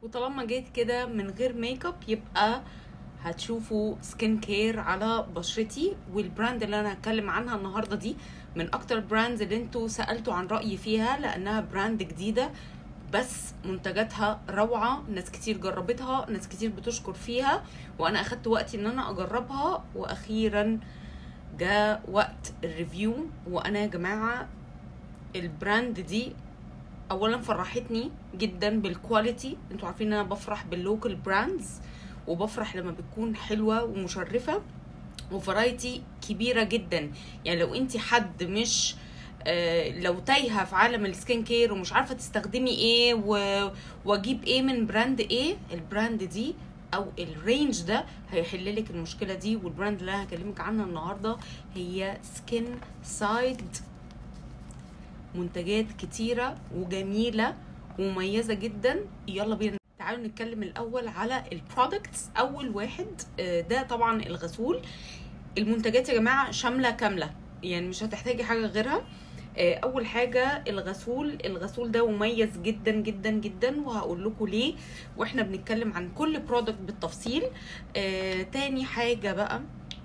وطالما جيت كده من غير ميك اب يبقى هتشوفوا سكين كير على بشرتي والبراند اللي انا هتكلم عنها النهارده دي من اكتر براندز اللي انتوا سالتوا عن رايي فيها لانها براند جديده بس منتجاتها روعه ناس كتير جربتها ناس كتير بتشكر فيها وانا اخدت وقتي ان انا اجربها واخيرا جاء وقت الريفيو وانا يا جماعه البراند دي اولا فرحتني جدا بالكواليتي انتوا عارفين ان انا بفرح باللوكال براندز وبفرح لما بتكون حلوه ومشرفه وفرايتي كبيره جدا يعني لو انت حد مش آه، لو تايهه في عالم السكين كير ومش عارفه تستخدمي ايه و- واجيب ايه من براند ايه البراند دي او الرينج ده هيحل لك المشكله دي والبراند اللي انا هكلمك عنها النهارده هي سكين سايد منتجات كتيره وجميله ومميزه جدا يلا بينا تعالوا نتكلم الاول على البرودكتس اول واحد آه، ده طبعا الغسول المنتجات يا جماعه شامله كامله يعني مش هتحتاجي حاجه غيرها آه، اول حاجه الغسول الغسول ده مميز جدا جدا جدا وهقول لكم ليه واحنا بنتكلم عن كل برودكت بالتفصيل آه، تاني حاجه بقى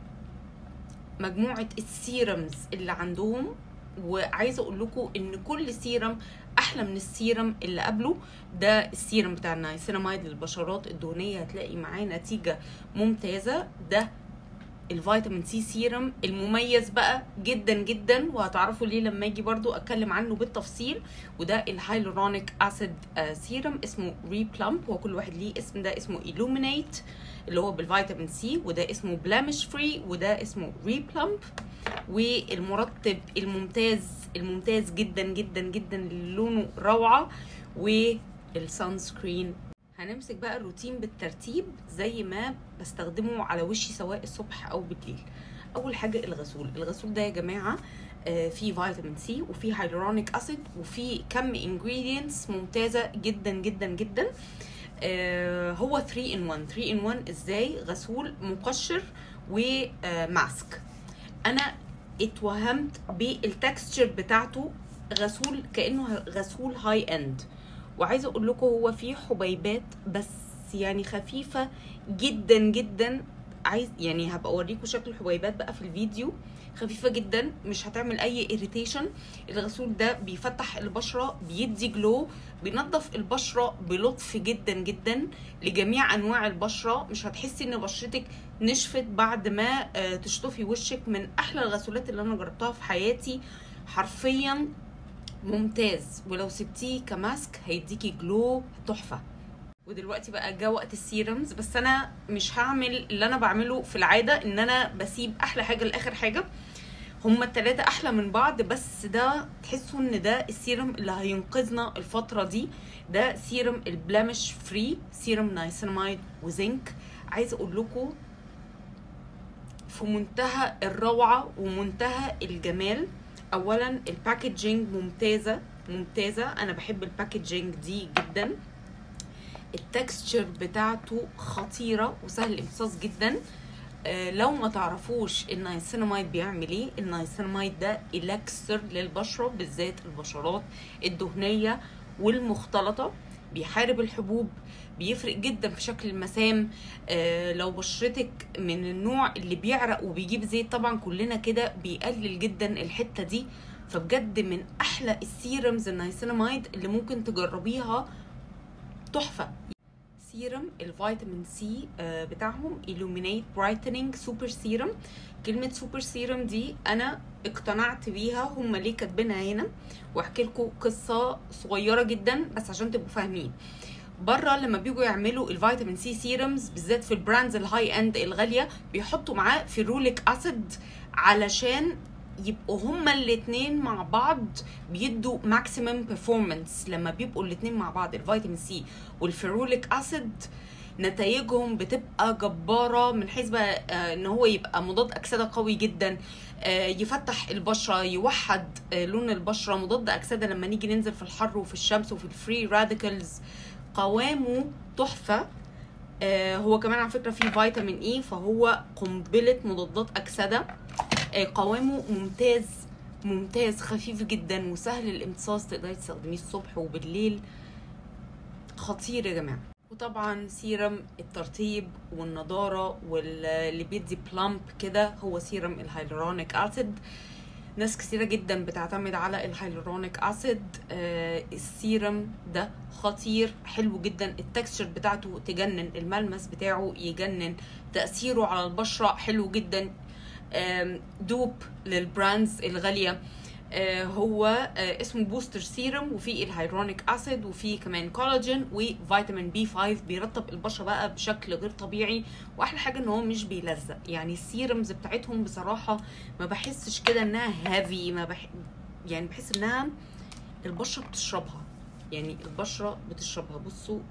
مجموعه السيرمز اللي عندهم وعايزه اقول لكم ان كل سيرم احلى من السيرم اللي قبله ده السيرم بتاع النايسيناميد للبشرات الدهنيه هتلاقي معاه نتيجه ممتازه ده الفيتامين سي سيرم المميز بقى جدا جدا وهتعرفوا ليه لما اجي برضو اتكلم عنه بالتفصيل وده الهايلورونيك اسيد سيرم اسمه ريبلامب هو كل واحد ليه اسم ده اسمه illuminate اللي هو بالفيتامين سي وده اسمه بلامش فري وده اسمه ريبلامب والمرطب الممتاز الممتاز جدا جدا جدا اللي لونه روعه والسان سكرين هنمسك بقى الروتين بالترتيب زي ما بستخدمه على وشي سواء الصبح او بالليل اول حاجه الغسول الغسول ده يا جماعه آه، فيه فيتامين سي وفيه هيلورونيك اسيد وفيه كم انجريدينتس ممتازه جدا جدا جدا آه، هو 3 ان 1 3 ان 1 ازاي غسول مقشر وماسك انا اتوهمت بالتكستشر بتاعته غسول كانه غسول هاي اند وعايزه اقول لكم هو فيه حبيبات بس يعني خفيفه جدا جدا عايز يعني هبقى اوريكم شكل الحبيبات بقى في الفيديو خفيفه جدا مش هتعمل اي اريتيشن الغسول ده بيفتح البشره بيدي جلو بينظف البشره بلطف جدا جدا لجميع انواع البشره مش هتحسي ان بشرتك نشفت بعد ما آه، تشطفي وشك من احلى الغسولات اللي انا جربتها في حياتي حرفيا ممتاز ولو سبتيه كماسك هيديكي جلو تحفه ودلوقتي بقى جه وقت السيرمز بس انا مش هعمل اللي انا بعمله في العاده ان انا بسيب احلى حاجه لاخر حاجه هما التلاتة احلى من بعض بس ده تحسوا ان ده السيرم اللي هينقذنا الفترة دي ده سيرم البلامش فري سيرم نايسيناميد وزنك عايزة اقول لكم في منتهى الروعة ومنتهى الجمال اولا الباكجينج ممتازة ممتازة انا بحب الباكجينج دي جدا التكستشر بتاعته خطيرة وسهل الامتصاص جدا آه، لو ما تعرفوش النايسيناميد بيعمل ايه النايسيناميد ده إلاكسر للبشرة بالذات البشرات الدهنية والمختلطة بيحارب الحبوب بيفرق جدا في شكل المسام آه لو بشرتك من النوع اللي بيعرق وبيجيب زيت طبعا كلنا كده بيقلل جدا الحتة دي فبجد من احلى السيرمز النايسيناميد اللي ممكن تجربيها تحفة سيرم الفيتامين سي آه، بتاعهم illuminate brightening سوبر سيرم كلمة سوبر سيرم دي أنا اقتنعت بيها هم ليه كاتبينها هنا واحكي لكم قصة صغيرة جدا بس عشان تبقوا فاهمين بره لما بيجوا يعملوا الفيتامين سي سيرمز بالذات في البراندز الهاي اند الغاليه بيحطوا معاه فيروليك اسيد علشان يبقوا هما الاتنين مع بعض بيدوا ماكسيمم بيرفورمانس لما بيبقوا الاتنين مع بعض الفيتامين سي والفيروليك اسيد نتائجهم بتبقى جباره من حيث بقى آه، ان هو يبقى مضاد اكسده قوي جدا آه، يفتح البشره يوحد آه، لون البشره مضاد اكسده لما نيجي ننزل في الحر وفي الشمس وفي الفري راديكالز قوامه تحفه آه، هو كمان على فكره فيه فيتامين اي فهو قنبله مضادات اكسده آه، قوامه ممتاز ممتاز خفيف جدا وسهل الامتصاص تقدري تستخدميه الصبح وبالليل خطير يا جماعه وطبعا سيرم الترطيب والنضاره واللي بيدي بلامب كده هو سيرم الهيلورونيك اسيد ناس كثيره جدا بتعتمد على الهيلورونيك اسيد آه السيرم ده خطير حلو جدا التكستشر بتاعته تجنن الملمس بتاعه يجنن تاثيره على البشره حلو جدا آم، دوب للبراندز الغاليه آه، هو آه، اسمه بوستر سيرم وفيه الهيرونيك اسيد وفيه كمان كولاجين وفيتامين بي 5 بيرطب البشره بقى بشكل غير طبيعي واحلى حاجه ان هو مش بيلزق يعني السيرمز بتاعتهم بصراحه ما بحسش كده انها هافي ما بح... يعني بحس انها البشره بتشربها يعني البشره بتشربها بصوا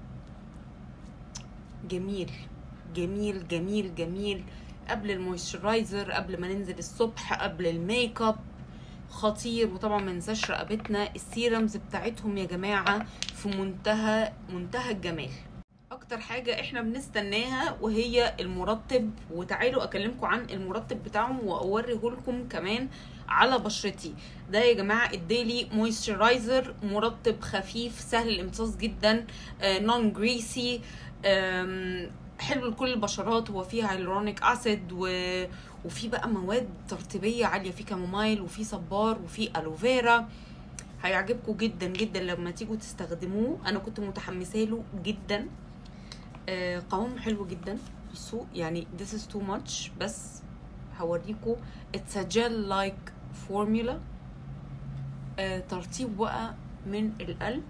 جميل جميل جميل جميل قبل المويسترايزر قبل ما ننزل الصبح قبل الميك اب خطير وطبعا ما ننساش رقبتنا السيرمز بتاعتهم يا جماعه في منتهى منتهى الجمال اكتر حاجه احنا بنستناها وهي المرطب وتعالوا اكلمكم عن المرطب بتاعهم واوريه لكم كمان على بشرتي ده يا جماعه الديلي مويسترايزر مرطب خفيف سهل الامتصاص جدا نون جريسي حلو لكل البشرات هو فيه هيلورونيك اسيد و... وفي بقى مواد ترطيبيه عاليه في كامومايل وفي صبار وفي الوفيرا هيعجبكم جدا جدا لما تيجوا تستخدموه انا كنت متحمسه له جدا آه، قوامه حلو جدا بصوا يعني this is too much بس هوريكم it's a gel like formula آه، ترطيب بقى من القلب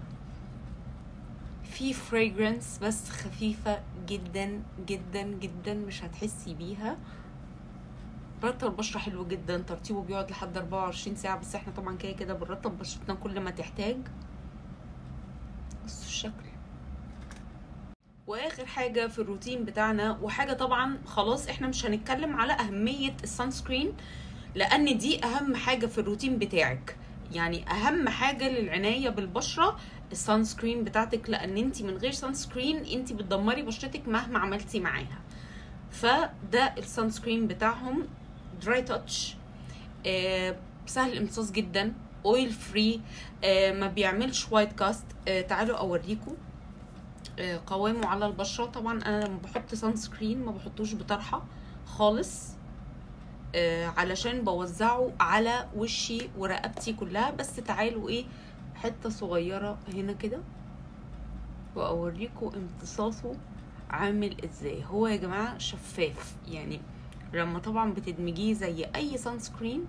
في fragrance بس خفيفة جدا جدا جدا مش هتحسي بيها برطب البشرة حلو جدا ترطيبه بيقعد لحد 24 ساعة بس احنا طبعا كده كده بنرطب بشرتنا كل ما تحتاج بصوا الشكل واخر حاجه في الروتين بتاعنا وحاجه طبعا خلاص احنا مش هنتكلم على اهميه السان سكرين لان دي اهم حاجه في الروتين بتاعك يعني اهم حاجه للعنايه بالبشره السان سكرين بتاعتك لان انت من غير سان سكرين انت بتدمري بشرتك مهما عملتي معاها فده السان سكرين بتاعهم دراي تاتش آه سهل الامتصاص جدا اويل فري آه ما بيعملش وايت كاست آه تعالوا اوريكم آه، قوامه على البشره طبعا انا لما بحط سان سكرين ما بحطوش بطرحه خالص آه، علشان بوزعه على وشي ورقبتي كلها بس تعالوا ايه حته صغيره هنا كده واوريكم امتصاصه عامل ازاي هو يا جماعه شفاف يعني لما طبعا بتدمجيه زي اي سان سكرين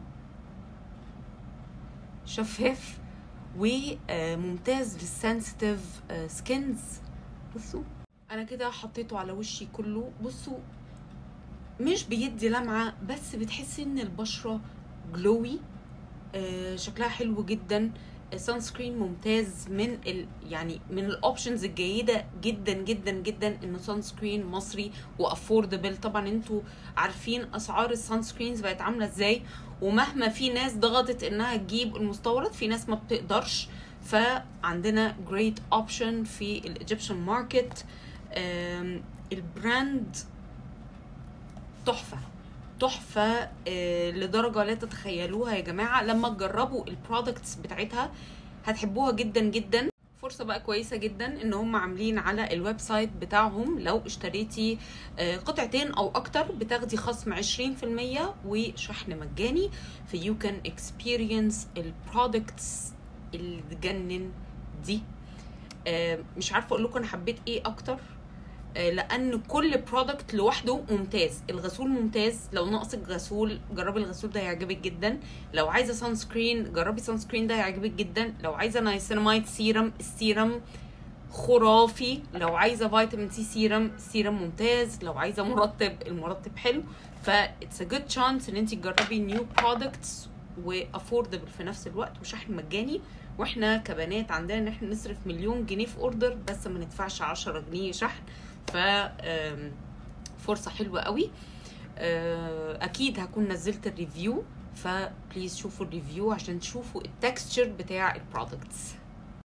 شفاف وممتاز للسنسيتيف سكينز بصوا انا كده حطيته على وشي كله بصوا مش بيدي لمعه بس بتحسي ان البشره جلوي آه شكلها حلو جدا سان سكرين ممتاز من ال يعني من الاوبشنز الجيده جدا جدا جدا انه سان سكرين مصري وافوردبل طبعا انتوا عارفين اسعار السان سكرينز بقت عامله ازاي ومهما في ناس ضغطت انها تجيب المستورد في ناس ما بتقدرش فعندنا جريت اوبشن في الايجيبشن ماركت البراند تحفه تحفه آه، لدرجه لا تتخيلوها يا جماعه لما تجربوا البرودكتس بتاعتها هتحبوها جدا جدا فرصة بقى كويسة جدا ان هم عاملين على الويب سايت بتاعهم لو اشتريتي آه، قطعتين او اكتر بتاخدي خصم 20% وشحن مجاني في يو كان اكسبيرينس البرودكتس اللي تجنن دي آه، مش عارفه اقول لكم انا حبيت ايه اكتر آه، لان كل برودكت لوحده ممتاز الغسول ممتاز لو ناقصك غسول جربي الغسول ده هيعجبك جدا لو عايزه سان سكرين جربي سان سكرين ده هيعجبك جدا لو عايزه نايسيناميد سيرم السيرم خرافي لو عايزه فيتامين سي سيرم السيرم ممتاز لو عايزه مرطب المرطب حلو ف اتس ا جود تشانس ان انت تجربي نيو برودكتس وافوردبل في نفس الوقت وشحن مجاني واحنا كبنات عندنا ان احنا نصرف مليون جنيه في اوردر بس ما ندفعش 10 جنيه شحن ف آم، فرصه حلوه قوي آه، اكيد هكون نزلت الريفيو فبليز شوفوا الريفيو عشان تشوفوا التكستشر بتاع البرودكتس